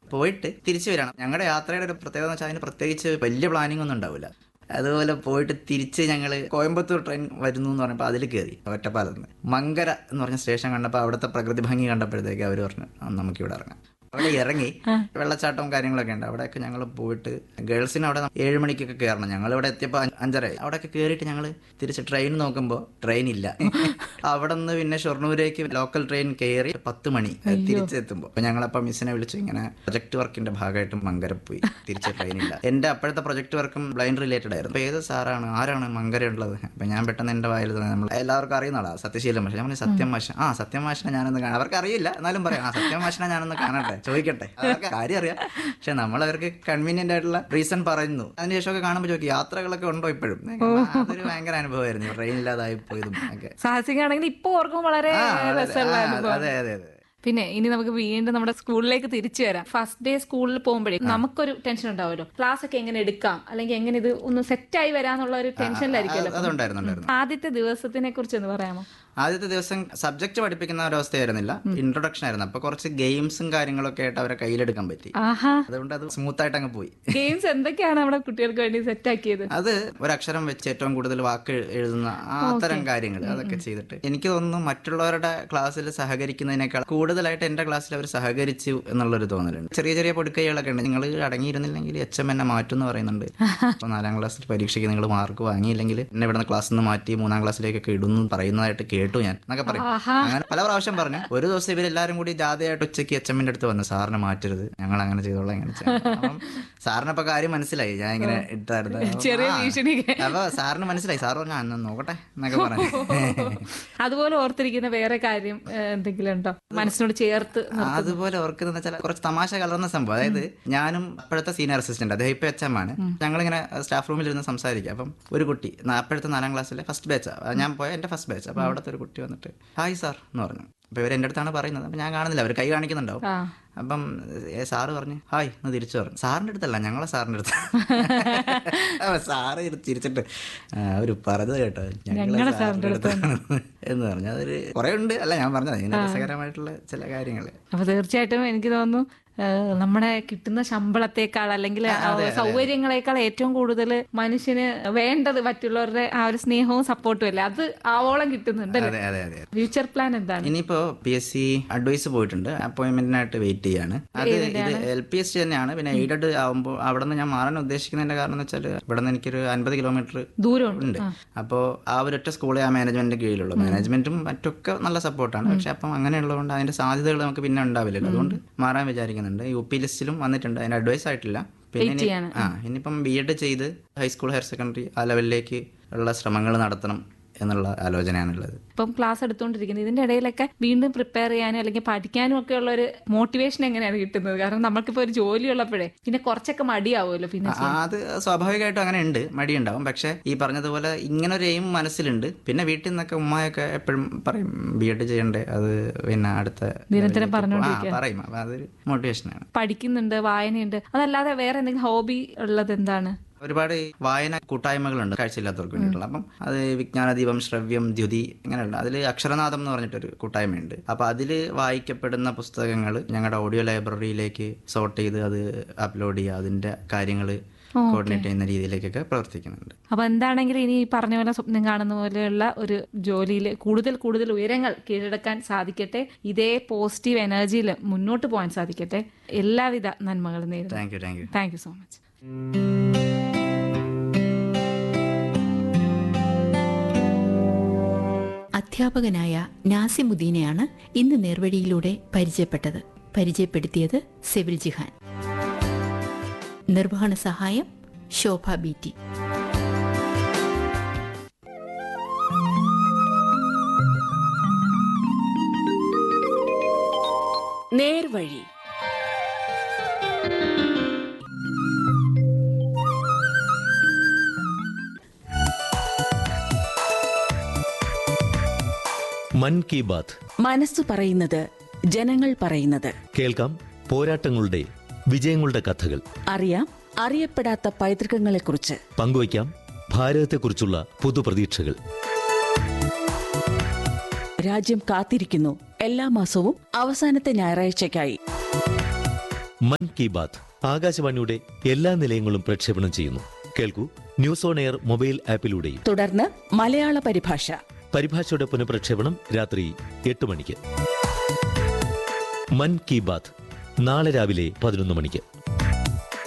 പോയിട്ട് തിരിച്ചു വരണം ഞങ്ങളുടെ യാത്രയുടെ ഒരു പ്രത്യേകത എന്ന് വെച്ചാൽ അതിന് പ്രത്യേകിച്ച് വലിയ പ്ലാനിംഗ് ഒന്നും ഉണ്ടാവില്ല അതുപോലെ പോയിട്ട് തിരിച്ച് ഞങ്ങൾ കോയമ്പത്തൂർ ട്രെയിൻ വരുന്നു എന്ന് പറഞ്ഞപ്പോൾ അതിൽ കയറി ഒറ്റപ്പാലത്ത് നിന്ന് മങ്കര എന്ന് പറഞ്ഞ സ്റ്റേഷൻ കണ്ടപ്പോൾ അവിടുത്തെ പ്രകൃതി ഭംഗി കണ്ടപ്പോഴത്തേക്ക് അവർ പറഞ്ഞു "ആ, നമുക്കിവിടെ ഇറങ്ങാം അവിടെ ഇറങ്ങി വെള്ളച്ചാട്ടവും കാര്യങ്ങളൊക്കെ ഉണ്ട് അവിടെയൊക്കെ ഞങ്ങൾ പോയിട്ട് ഗേൾസിന് അവിടെ ഏഴ് മണിക്കൊക്കെ കയറണം ഞങ്ങൾ ഇവിടെ എത്തിയപ്പോൾ അഞ്ച് അഞ്ചരയായി അവിടെയൊക്കെ കയറിയിട്ട് ഞങ്ങൾ തിരിച്ച് ട്രെയിൻ നോക്കുമ്പോൾ ട്രെയിൻ ഇല്ല അവിടെ നിന്ന് പിന്നെ ഷൊർണൂരേക്ക് ലോക്കൽ ട്രെയിൻ കയറി പത്ത് മണി തിരിച്ചെത്തുമ്പോൾ അപ്പോൾ ഞങ്ങളപ്പോൾ മിസ്സിനെ വിളിച്ചു ഇങ്ങനെ പ്രൊജക്ട് വർക്കിന്റെ ഭാഗമായിട്ട് മങ്കര പോയി തിരിച്ച് ട്രെയിൻ ഇല്ല എൻ്റെ അപ്പോഴത്തെ പ്രൊജക്ട് വർക്കും ബ്ലൈൻഡ് റിലേറ്റഡ് ആയിരുന്നു അപ്പോൾ ഏത് സാറാണ് ആരാണ് മങ്കര ഉള്ളത് അപ്പോൾ ഞാൻ പെട്ടെന്ന് എൻ്റെ വായിൽ തന്നെ നമ്മൾ എല്ലാവർക്കും അറിയുന്ന ആളാണ് സത്യശീലം മാഷ ഞാൻ പറഞ്ഞു, സത്യം മാഷ ആ സത്യം മാഷിനെ ഞാനൊന്ന് കാണാം അവർക്ക് അറിയില്ല എന്നാലും പറയാം ആ സത്യം മാഷിനെ ഞാനൊന്ന് കാണട്ടെ ചോദിക്കട്ടെ അവർക്ക് കാര്യം അറിയാം പക്ഷെ നമ്മൾ അവർക്ക് കൺവീനിയന്റ് ആയിട്ടുള്ള റീസൺ പറയുന്നു അതിനുശേഷമൊക്കെ കാണുമ്പോൾ ചോദിക്കും യാത്രകളൊക്കെ ഉണ്ടോ ഇപ്പോഴും ഞാൻ പറഞ്ഞു, "ആ, അതൊരു ഭയങ്കര അനുഭവമായിരുന്നു ട്രെയിൻ ഇല്ലാതായി പോയതും ഒക്കെ സാഹസികമാണെങ്കിൽ ഇപ്പൊ ഓർക്കും വളരെ ആ, അതെ, രസമുള്ള ആ, അനുഭവം അതെ അതെ അതെ പിന്നെ ഇനി നമുക്ക് വീണ്ടും നമ്മുടെ സ്കൂളിലേക്ക് തിരിച്ചു വരാം ഫസ്റ്റ് ഡേ സ്കൂളിൽ പോകുമ്പോഴേ നമുക്കൊരു ടെൻഷൻ ഉണ്ടാവുമല്ലോ ക്ലാസ് ഒക്കെ എങ്ങനെ എടുക്കാം അല്ലെങ്കിൽ എങ്ങനെ ഇത് ഒന്ന് സെറ്റായി വരാന്നുള്ള ഒരു ടെൻഷനിലായിരിക്കുമല്ലോ അത് അതുണ്ടായിരുന്നു ഉണ്ടായിരുന്നു ആദ്യത്തെ ദിവസത്തിനെ കുറിച്ച് ഒന്ന് പറയാമോ ആദ്യത്തെ ദിവസം സബ്ജക്ട് പഠിപ്പിക്കുന്ന ഒരവസ്ഥയായിരുന്നില്ല ഇൻട്രൊഡക്ഷൻ ആയിരുന്നു അപ്പൊ കുറച്ച് ഗെയിംസും കാര്യങ്ങളൊക്കെ ആയിട്ട് അവരെ കയ്യിലെടുക്കാൻ പറ്റി ആഹാ അതുകൊണ്ട് അത് സ്മൂത്ത് ആയിട്ട് അങ്ങ് പോയി ഗെയിംസ് എന്തൊക്കെയാണ് നമ്മുടെ കുട്ടികൾക്ക് വേണ്ടി സെറ്റ് ആക്കിയത് അത് ഒരക്ഷരം വെച്ച് ഏറ്റവും കൂടുതൽ വാക്ക് എഴുതുന്ന ആ അത്തരം കാര്യങ്ങൾ അതൊക്കെ ചെയ്തിട്ട് എനിക്ക് തോന്നുന്നു മറ്റുള്ളവരുടെ ക്ലാസ്സിൽ സഹകരിക്കുന്നതിനേക്കാൾ കൂടുതലായിട്ട് എന്റെ ക്ലാസ്സിൽ അവർ സഹകരിച്ചു എന്നുള്ളൊരു തോന്നലുണ്ട് ചെറിയ ചെറിയ പൊടിക്കൈകളൊക്കെ ഉണ്ട് നിങ്ങൾ അടങ്ങിയിരുന്നില്ലെങ്കിൽ എച്ച് എം എന്നെ മാറ്റും എന്ന് പറയുന്നുണ്ട് അപ്പോൾ നാലാം ക്ലാസ്സിൽ പരീക്ഷയ്ക്ക് നിങ്ങൾ മാർക്ക് വാങ്ങിയില്ലെങ്കിൽ എന്നെ ഇവിടുന്ന് ക്ലാസ്സിൽ നിന്ന് മാറ്റി മൂന്നാം ക്ലാസ്സിലേക്കൊക്കെ ഇടുന്നു പറയുന്നതായിട്ട് കേട്ടു ഞാൻ എന്നൊക്കെ പറയും അങ്ങനെ പല പ്രാവശ്യം പറഞ്ഞു ഒരു ദിവസം ഇവരെല്ലാരും കൂടി ജാഥയായിട്ട് ഉച്ചയ്ക്ക് എച്ച് എമ്മിന്റെ അടുത്ത് വന്നു സാറിനെ മാറ്റരുത് ഞങ്ങൾ അങ്ങനെ ചെയ്തോളാം ഇങ്ങനെ ചെയ്യാം അപ്പം സാറിന് ഇപ്പൊ കാര്യം മനസ്സിലായി ഞാൻ ഇങ്ങനെ ഇട്ടായിരുന്നു അപ്പം, ചെറിയ ആ. ഭീഷണിയൊക്കെ. അപ്പൊ സാറിന് മനസ്സിലായി സാർ പറഞ്ഞു "ആ, എന്നാ നോക്കട്ടെ എന്നൊക്കെ പറഞ്ഞു അതുപോലെ ഓർത്തിരിക്കുന്ന വേറെ കാര്യം ഏഹ്, എന്തെങ്കിലും ഉണ്ടോ മനസ്സിനോട് ചേർത്ത് നിർത്തുന്നത്? അതുപോലെ ഓർക്കുന്ന വെച്ചാൽ കുറച്ച് തമാശ കലർന്ന സംഭവം അതായത് ഞാനും അപ്പോഴത്തെ സീനിയർ അസിസ്റ്റന്റ് അദ്ദേഹം ഇപ്പൊ എച്ച് എം ആണ് ഞങ്ങളിങ്ങനെ സ്റ്റാഫ് റൂമിൽ ഇരുന്ന് സംസാരിക്കുക അപ്പം ഒരു കുട്ടി ന- അപ്പോഴത്തെ നാലാം ക്ലാസ്സിലെ ഫസ്റ്റ് ബാച്ച് ഞാൻ പോയ എന്റെ ഫസ്റ്റ് ബാച്ച് അപ്പൊ അവിടുത്തെ ഒരു കുട്ടി വന്നിട്ട് ഹായ് സാർ എന്ന് പറഞ്ഞു അപ്പൊ ഇവർ എൻ്റെ അടുത്താണ് പറയുന്നത് അപ്പൊ ഞാൻ കാണുന്നില്ല അവർ കൈ കാണിക്കുന്നുണ്ടാവും ആ അപ്പം ഏ, സാറ് പറഞ്ഞു ഹായ് എന്ന് തിരിച്ചു പറഞ്ഞു സാറിന്റെ അടുത്തല്ല ഞങ്ങളെ സാറിന്റെ അടുത്ത് അപ്പൊ സാറ് ഇരു- തിരിച്ചിട്ട് "ആ, അവര് പറഞ്ഞത് കേട്ടോ ഞങ്ങളെ സാറിന്റെ അടുത്താണ് എന്ന് പറഞ്ഞു അതൊരു കുറെ ഉണ്ട് അല്ല ഞാൻ പറഞ്ഞത് ഇങ്ങനെ രസകരമായിട്ടുള്ള ചില കാര്യങ്ങൾ അപ്പൊ തീർച്ചയായിട്ടും എനിക്ക് തോന്നുന്നു ഏഹ്, നമ്മുടെ കിട്ടുന്ന ശമ്പളത്തെക്കാൾ അല്ലെങ്കിൽ ആ സൗകര്യങ്ങളെക്കാൾ ഏറ്റവും കൂടുതൽ മനുഷ്യന് വേണ്ടത് മറ്റുള്ളവരുടെ ആ ഒരു സ്നേഹവും സപ്പോർട്ടും അല്ലേ അത് ആവോളം കിട്ടുന്നുണ്ടല്ലേ അതെ അതെ അതെ ഫ്യൂച്ചർ പ്ലാൻ എന്താണ് ഇനിയിപ്പോ പി എസ് സി അഡ്വൈസ് പോയിട്ടുണ്ട് അപ്പോയിന്റ്മെന്റിനായിട്ട് വെയിറ്റ് ചെയ്യാണ് അത് ഇത് എൽ പി എസ് സി തന്നെയാണ് പിന്നെ എയ്ഡഡ് ആവുമ്പോൾ അവിടെ നിന്ന് ഞാൻ മാറാൻ ഉദ്ദേശിക്കുന്നതിന്റെ കാരണം എന്ന് വെച്ചാൽ ഇവിടെ നിന്ന് എനിക്കൊരു അൻപത് കിലോമീറ്റർ ദൂരമുണ്ട് ഉണ്ട് അപ്പോൾ ആ ഒരൊറ്റ സ്കൂളെ ആ മാനേജ്മെന്റിന്റെ കീഴിലുള്ളൂ മാനേജ്മെന്റും മറ്റൊക്കെ നല്ല സപ്പോർട്ടാണ് പക്ഷെ അപ്പം അങ്ങനെയുള്ളതുകൊണ്ട് അതിന്റെ സാധ്യതകൾ നമുക്ക് പിന്നെ ഉണ്ടാവില്ലല്ലോ അതുകൊണ്ട് മാറാൻ വിചാരിക്കുന്നുണ്ട് യു പി ലിസ്റ്റിലും വന്നിട്ടുണ്ട് അതിന് അഡ്വൈസ് ആയിട്ടില്ല പിന്നെ ഇനി- ചെയ്യാണ്. ആ ഇനിയിപ്പം ബി എഡ് ചെയ്ത് ഹൈസ്കൂൾ ഹയർ സെക്കൻഡറി ആ ലെവലിലേക്ക് ഉള്ള ശ്രമങ്ങൾ നടത്തണം എന്നുള്ള ആലോചനയാണുള്ളത് ഇപ്പം ക്ലാസ് എടുത്തുകൊണ്ടിരിക്കുന്നത് ഇതിന്റെ ഇടയിലൊക്കെ വീണ്ടും പ്രിപ്പയർ ചെയ്യാനും അല്ലെങ്കിൽ പഠിക്കാനും ഒക്കെ ഉള്ള ഒരു മോട്ടിവേഷൻ എങ്ങനെയാണ് കിട്ടുന്നത് കാരണം നമുക്കിപ്പോ ഒരു ജോലി ഉള്ളപ്പോഴേ പിന്നെ കുറച്ചൊക്കെ മടിയാവുമല്ലോ പിന്നെ ആ, അത് സ്വാഭാവികമായിട്ടും അങ്ങനെ ഉണ്ട് മടിയുണ്ടാവും പക്ഷെ ഈ പറഞ്ഞതുപോലെ ഇങ്ങനെ ഒരു എയിം മനസ്സിലുണ്ട് പിന്നെ വീട്ടിൽ നിന്നൊക്കെ ഉമ്മയൊക്കെ എപ്പോഴും പറയും ബി എഡ് ചെയ്യണ്ടേ അത് പിന്നെ അടുത്ത നിരന്തരം ലെവലിലേക്ക് പോ- ആ, പറയും അപ്പൊ അതൊരു മോട്ടിവേഷനാണ് പഠിക്കുന്നുണ്ട് വായനയുണ്ട് അതല്ലാതെ വേറെ എന്തെങ്കിലും ഹോബി ഉള്ളത് എന്താണ് ഒരുപാട് ഈ വായന കൂട്ടായ്മകളുണ്ട് കാഴ്ചയില്ലാത്തവർക്ക് വേണ്ടിയിട്ടുള്ള അപ്പം അത് വിജ്ഞാനദീപം ശ്രവ്യം ദ്യുതി അങ്ങനെയുള്ള അതിൽ അക്ഷരനാഥം എന്ന് പറഞ്ഞിട്ടൊരു കൂട്ടായ്മയുണ്ട് അപ്പൊ അതിൽ വായിക്കപ്പെടുന്ന പുസ്തകങ്ങൾ ഞങ്ങളുടെ ഓഡിയോ ലൈബ്രറിയിലേക്ക് സോർട്ട് ചെയ്ത് അത് അപ്ലോഡ് ചെയ്യുക അതിന്റെ കാര്യങ്ങൾ കോർഡിനേറ്റ് ചെയ്യുന്ന രീതിയിലേക്കൊക്കെ പ്രവർത്തിക്കുന്നുണ്ട് അപ്പൊ എന്താണെങ്കിലും ഇനി ഈ പറഞ്ഞ പോലെ സ്വപ്നം കാണുന്ന പോലെയുള്ള ഒരു ജോലിയിൽ കൂടുതൽ കൂടുതൽ ഉയരങ്ങൾ കീഴടക്കാൻ സാധിക്കട്ടെ ഇതേ പോസിറ്റീവ് എനർജിയിൽ മുന്നോട്ട് പോകാൻ സാധിക്കട്ടെ എല്ലാവിധ നന്മകളും നേരുന്നു thank you thank you thank you so much അധ്യാപകനായ നാസിമുദ്ദീനെയാണ് ഇന്ന് നേർവഴിയിലൂടെ പരിചയപ്പെട്ടത് പരിചയപ്പെടുത്തിയത് സെവിൽ ജിഹാൻ നിർവഹണ സഹായം ശോഭ ബി ടി നേർവഴി മൻ കി ബാത്ത് മനസ്സു പറയുന്നത് ജനങ്ങൾ പറയുന്നത് കേൾക്കാം പോരാട്ടങ്ങളുടെ വിജയങ്ങളുടെ കഥകൾ അറിയാം അറിയപ്പെടാത്ത പൈതൃകങ്ങളെക്കുറിച്ച് പങ്കുവയ്ക്കാം ഭാരതത്തെക്കുറിച്ചുള്ള പുതുപ്രതീക്ഷകൾ രാജ്യം കാത്തിരിക്കുന്നു എല്ലാ മാസവും അവസാനത്തെ ഞായറാഴ്ചയ്ക്കായി മൻ കി ബാത്ത് ആകാശവാണിയുടെ എല്ലാ നിലയങ്ങളും പ്രക്ഷേപണം ചെയ്യുന്നു കേൾക്കൂ ന്യൂസ് ഓൺ എയർ മൊബൈൽ ആപ്പിലൂടെയും തുടർന്ന് മലയാള പരിഭാഷ പരിഭാഷയുടെ പുനഃപ്രക്ഷേപണം രാത്രി എട്ട് മണിക്ക് മൻ കി ബാത്ത് നാളെ രാവിലെ പതിനൊന്ന് മണിക്ക്